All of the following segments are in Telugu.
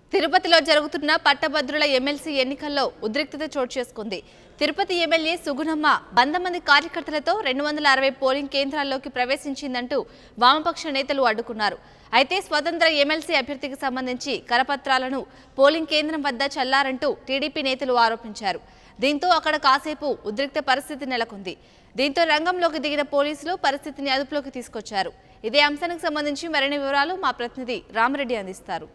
తిరుపతిలో జరుగుతున్న పట్టభద్రుల ఎమ్మెల్సీ ఎన్నికల్లో ఉద్రిక్తత చోటు చేసుకుంది తిరుపతి ఎమ్మెల్యే సుగుణమ్మ వంద మంది కార్యకర్తలతో రెండు వందల అరవై పోలింగ్ కేంద్రాల్లోకి ప్రవేశించిందంటూ వామపక్ష నేతలు అడ్డుకున్నారు అయితే స్వతంత్ర ఎమ్మెల్సీ అభ్యర్థికి సంబంధించి కరపత్రాలను పోలింగ్ కేంద్రం వద్ద చల్లారంటూ టీడీపీ నేతలు ఆరోపించారు దీంతో అక్కడ కాసేపు ఉద్రిక్త పరిస్థితి నెలకొంది దీంతో రంగంలోకి దిగిన పోలీసులు పరిస్థితిని అదుపులోకి తీసుకొచ్చారు ఇదే అంశానికి సంబంధించి మరిన్ని వివరాలు మా ప్రతినిధి రామరెడ్డి అందిస్తారు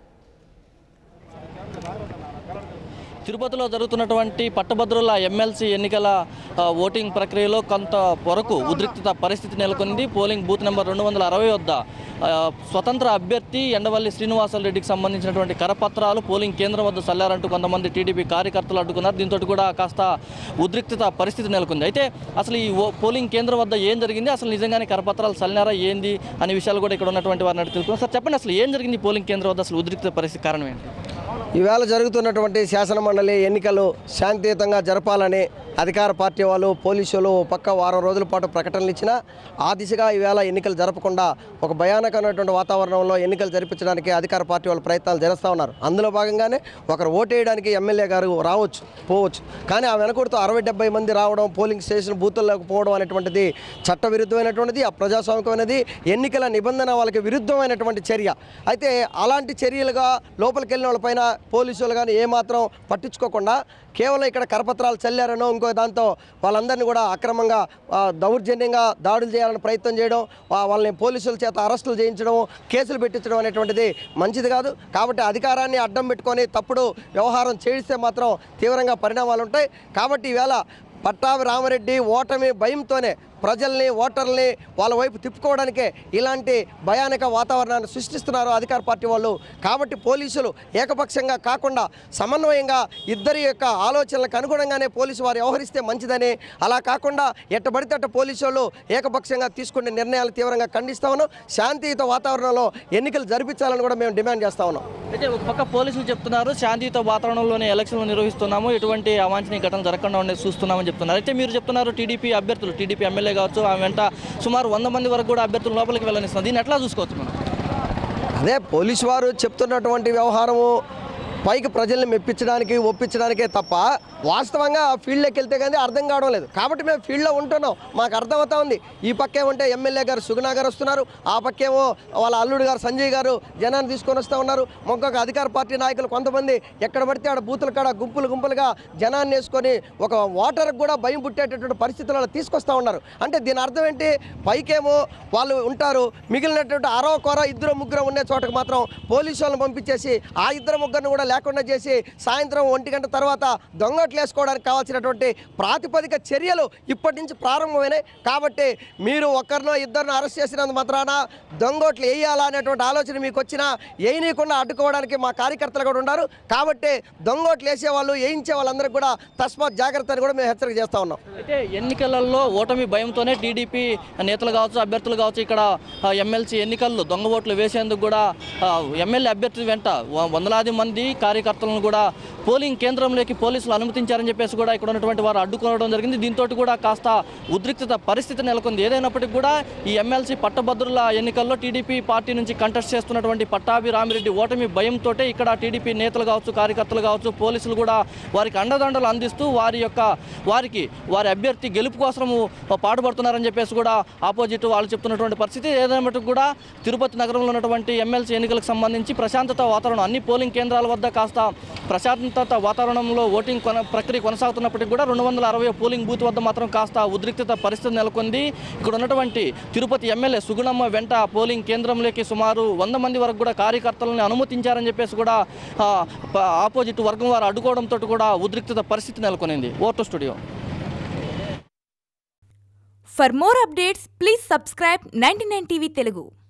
తిరుపతిలో జరుగుతున్నటువంటి పట్టభద్రుల ఎమ్మెల్సీ ఎన్నికల ఆ, ఓటింగ్ ప్రక్రియలో కొంత వరకు ఉద్రిక్తత పరిస్థితి నెలకొంది పోలింగ్ బూత్ నెంబర్ రెండు వందల అరవై వద్ద ఆ, స్వతంత్ర అభ్యర్థి ఎండవల్లి శ్రీనివాసల్ రెడ్డికి సంబంధించినటువంటి కరపత్రాలు పోలింగ్ కేంద్రం వద్ద చల్లారంటూ కొంతమంది టీడీపీ కార్యకర్తలు అడ్డుకున్నారు దీంతో కూడా కాస్త ఉద్రిక్తత పరిస్థితి నెలకొంది అయితే అసలు ఈ ఓ- పోలింగ్ కేంద్రం వద్ద ఏం జరిగింది అసలు నిజంగానే కరపత్రాలు చల్లారా ఏంది అనే విషయాలు కూడా ఇక్కడ ఉన్నటువంటి వారిని అడిగి తెలుసుకున్నాం సార్ చెప్పండి అసలు ఏం జరిగింది ఈ పోలింగ్ కేంద్రం వద్ద అసలు ఉద్రిక్త పరిస్థితి కారణం ఏంటి ఈవేళ జరుగుతున్నటువంటి శాసనమండలి ఎన్నికలు శాంతియుతంగా జరపాలని అధికార పార్టీ వాళ్ళు పోలీసులు ఓ పక్క వారం రోజుల పాటు ప్రకటనలు ఇచ్చినా ఆ దిశగా ఈవేళ ఎన్నికలు జరపకుండా ఒక భయానకమైనటువంటి వాతావరణంలో ఎన్నికలు జరిపించడానికి అధికార పార్టీ వాళ్ళు ప్రయత్నాలు చేస్తూ ఉన్నారు అందులో భాగంగానే ఒకరు ఓటేయడానికి ఎమ్మెల్యే గారు రావచ్చు పోవచ్చు కానీ ఆ వెనకూడుతో అరవై డెబ్బై మంది రావడం పోలింగ్ స్టేషన్ బూతుల్లోకి పోవడం అనేటువంటిది చట్ట విరుద్ధమైనటువంటిది అప్రజాస్వామికమైనది ఎన్నికల నిబంధన వాళ్ళకి విరుద్ధమైనటువంటి చర్య అయితే అలాంటి చర్యలుగా లోపలికి వెళ్ళిన వాళ్ళపైన పోలీసులు కానీ ఏమాత్రం పట్టించుకోకుండా కేవలం ఇక్కడ కరపత్రాలు చల్లారనో ఇంకో దాంతో వాళ్ళందరినీ కూడా అక్రమంగా ఆ, దౌర్జన్యంగా దాడులు చేయాలని ప్రయత్నం చేయడం వా- వాళ్ళని పోలీసుల చేత అరెస్టులు చేయించడం కేసులు పెట్టించడం అనేటువంటిది మంచిది కాదు కాబట్టి అధికారాన్ని అడ్డం పెట్టుకొని తప్పుడు వ్యవహారం చేయిస్తే మాత్రం తీవ్రంగా పరిణామాలు ఉంటాయి కాబట్టి ఈవేళ పట్టాభి రామరెడ్డి ఓటమి భయంతోనే ప్రజల్ని ఓటర్లని వాళ్ళ వైపు తిప్పుకోవడానికే ఇలాంటి భయానక వాతావరణాన్ని సృష్టిస్తున్నారు అధికార పార్టీ వాళ్ళు కాబట్టి పోలీసులు ఏకపక్షంగా కాకుండా సమన్వయంగా ఇద్దరి యొక్క ఆలోచనలకు అనుగుణంగానే పోలీసు వారు వ్యవహరిస్తే మంచిదని అలా కాకుండా ఎట్టబడితే అట్ట పోలీసు వాళ్ళు ఏకపక్షంగా తీసుకునే నిర్ణయాలు తీవ్రంగా ఖండిస్తా ఉన్నాం శాంతియుత వాతావరణంలో ఎన్నికలు జరిపించాలని కూడా మేము డిమాండ్ చేస్తా ఉన్నాం అయితే ఒక పక్క పోలీసులు చెప్తున్నారు శాంతియుత వాతావరణంలోనే ఎలక్షన్లు నిర్వహిస్తున్నాము ఎటువంటి అవాంఛనీయ ఘటనలు జరగకుండా ఉండే చూస్తున్నామని చెప్తున్నారు అయితే మీరు చెప్తున్నారు టీడీపీ అభ్యర్థులు టీడీపీ ఎమ్మెల్యే కావచ్చు ఆ వెంట సుమారు వంద మంది వరకు కూడా అభ్యర్థులు లోపలికి వెళ్ళనిస్తున్నారు దీన్ని ఎట్లా చూసుకోవచ్చు మనం అదే పోలీసు వారు చెప్తున్నటువంటి వ్యవహారము పైకి ప్రజల్ని మెప్పించడానికి ఒప్పించడానికే తప్ప వాస్తవంగా ఆ ఫీల్డ్లోకి వెళ్తే కానీ అర్థం కావడం లేదు కాబట్టి మేము ఫీల్డ్లో ఉంటున్నాం మాకు అర్థమవుతా ఉంది ఈ పక్కే ఉంటే ఎమ్మెల్యే గారు సుగుణా గారు వస్తున్నారు ఆ పక్కేమో వాళ్ళ అల్లుడు గారు సంజయ్ గారు జనాన్ని తీసుకొని వస్తూ ఉన్నారు ఇంకొక అధికార పార్టీ నాయకులు కొంతమంది ఎక్కడ పడితే ఆడ బూతుల కాడ గుంపులు గుంపులుగా జనాన్ని వేసుకొని ఒక ఓటర్కి కూడా భయం పుట్టేటటువంటి పరిస్థితులలో తీసుకొస్తా ఉన్నారు అంటే దీని అర్థం ఏంటి పైకేమో వాళ్ళు ఉంటారు మిగిలినటువంటి అరవ కొర ఇద్దరు ముగ్గురు ఉండే చోటకు మాత్రం పోలీసు వాళ్ళని పంపించేసి ఆ ఇద్దరు ముగ్గురిని కూడా లేకుండా చేసి సాయంత్రం ఒంటి గంట తర్వాత దొంగట్లు వేసుకోవడానికి కావాల్సినటువంటి ప్రాతిపదిక చర్యలు ఇప్పటి నుంచి ప్రారంభమైనాయి కాబట్టి మీరు ఒక్కరినో ఇద్దరినో అరెస్ట్ చేసినంత మాత్రాన దొంగోట్లు వేయాలా అనేటువంటి ఆలోచన మీకు వచ్చినా వేయనీయకుండా అడ్డుకోవడానికి మా కార్యకర్తలు కూడా ఉన్నారు కాబట్టి దొంగోట్లు వేసే వాళ్ళు వేయించే వాళ్ళందరికీ కూడా తస్మాత్ జాగ్రత్త అని కూడా మేము హెచ్చరిక చేస్తా ఉన్నాం అయితే ఎన్నికలలో ఓటమి భయంతోనే టీడీపీ నేతలు కావచ్చు అభ్యర్థులు కావచ్చు ఇక్కడ ఆ, ఎమ్మెల్సీ ఎన్నికల్లో దొంగ ఓట్లు వేసేందుకు కూడా ఆ, ఎమ్మెల్యే అభ్యర్థి వెంట వ- వందలాది మంది కార్యకర్తలను కూడా పోలింగ్ కేంద్రంలోకి పోలీసులు అనుమతించారని చెప్పేసి కూడా ఇక్కడ ఉన్నటువంటి వారు అడ్డుకోవడం జరిగింది దీంతో కూడా కాస్త ఉద్రిక్తత పరిస్థితి నెలకొంది ఏదైనప్పటికీ కూడా ఈ ఎమ్మెల్సీ పట్టభద్రుల ఎన్నికల్లో టీడీపీ పార్టీ నుంచి కంటెస్ట్ చేస్తున్నటువంటి పట్టాభి రామిరెడ్డి ఓటమి భయంతో ఇక్కడ టీడీపీ నేతలు కావచ్చు కార్యకర్తలు కావచ్చు పోలీసులు కూడా వారికి అండదండలు అందిస్తూ వారి యొక్క వారికి వారి అభ్యర్థి గెలుపు కోసము పాటుపడుతున్నారని చెప్పేసి కూడా ఆపోజిట్ వాళ్ళు చెప్తున్నటువంటి పరిస్థితి ఏదైనప్పటికీ కూడా తిరుపతి నగరంలో ఉన్నటువంటి ఎమ్మెల్సీ ఎన్నికలకు సంబంధించి ప్రశాంతత వాతావరణం అన్ని పోలింగ్ కేంద్రాల వద్ద కాస్త ప్రశాంతత వాతావరణంలో ఓటింగ్ కొన ప్రక్రియ కొనసాగుతున్నప్పటికీ కూడా రెండు వందల అరవై పోలింగ్ బూత్ వద్ద మాత్రం కాస్త ఉద్రిక్తత పరిస్థితి నెలకొంది ఇక్కడ ఉన్నటువంటి తిరుపతి ఎమ్మెల్యే సుగుణమ్మ వెంట పోలింగ్ కేంద్రంలోకి సుమారు వంద మంది వరకు కూడా కార్యకర్తలను అనుమతించారని చెప్పేసి కూడా ఆ, ప- ఆపోజిట్ వర్గం వారు అడ్డుకోవడంతో కూడా ఉద్రిక్తత పరిస్థితి నెలకొనింది ఓటో studio For more updates, please subscribe 99 TV Telugu.